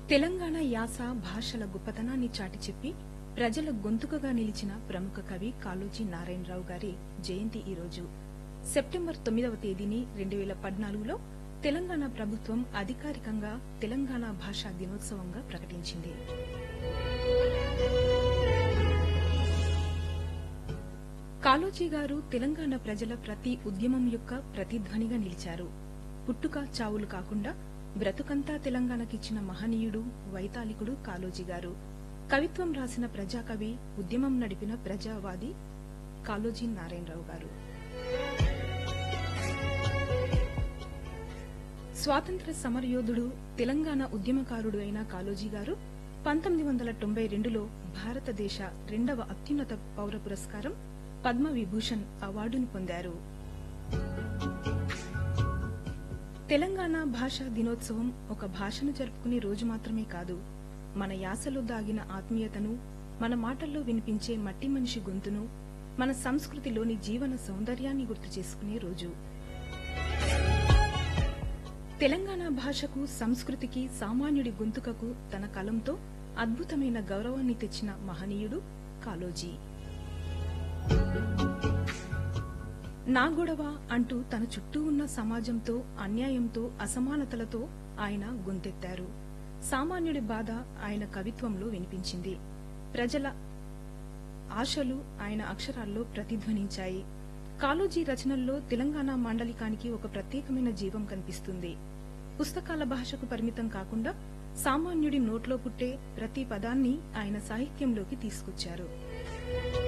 తెలంగాణ యాస భాషల గొప్పతనాన్ని చాటి చెప్పి ప్రజల గొంతుకగా నిలిచిన ప్రముఖ కవి కాళోజీ నారాయణరావు గారి జయంతి ఈరోజు సెప్టెంబర్ తొమ్మిదవ తేదీని రెండు వేల పద్నాలుగులో తెలంగాణ ప్రభుత్వం అధికారికంగా తెలంగాణ భాషా దినోత్సవంగా ప్రకటించింది కాళోజీ గారు తెలంగాణ ప్రజల ప్రతి ఉద్యమం యొక్క ప్రతిధ్వనిగా నిలిచారు పుట్టుక చావులు కాకుండా బ్రతుకంతా తెలంగాణకిచ్చిన మహనీయుడు వైతాళికుడు కాళోజీ గారు కవిత్వం రాసిన ప్రజాకవి ఉద్యమం నడిపిన ప్రజావాది కాళోజీ నారాయణరావు గారు స్వాతంత్ర సమరయోధుడు తెలంగాణ ఉద్యమకారుడు అయిన కాళోజీ గారు పంతొమ్మిది వందల తొంభై రెండులో భారతదేశ రెండవ అత్యున్నత పౌర పురస్కారం పద్మ విభూషణ్ అవార్డును పొందారు తెలంగాణ భాషా దినోత్సవం ఒక భాషను జరుపుకునే రోజు మాత్రమే కాదు మన యాసలో దాగిన ఆత్మీయతను మన మాటల్లో వినిపించే మట్టి మనిషి గొంతును మన సంస్కృతిలోని జీవన సౌందర్యాన్ని గుర్తు చేసుకునే రోజు తెలంగాణ భాషకు సంస్కృతికి సామాన్యుడి గొంతుకకు తన కలంతో అద్భుతమైన గౌరవాన్ని తెచ్చిన మహనీయుడు కాళోజీ నా గొడవ అంటూ తన చుట్టూ ఉన్న సమాజంతో అన్యాయంతో అసమానతలతో ఆయన గొంతెత్తారు సామాన్యుడి బాధ ఆయన కవిత్వంలో వినిపించింది ప్రజల ఆశలు ఆయన అక్షరాల్లో ప్రతిధ్వనించాయి కాళోజీ రచనల్లో తెలంగాణ మాండలికానికి ఒక ప్రత్యేకమైన జీవం కనిపిస్తుంది పుస్తకాల భాషకు పరిమితం కాకుండా సామాన్యుడి నోట్లో పుట్టే ప్రతి పదాన్ని ఆయన సాహిత్యంలోకి తీసుకొచ్చారు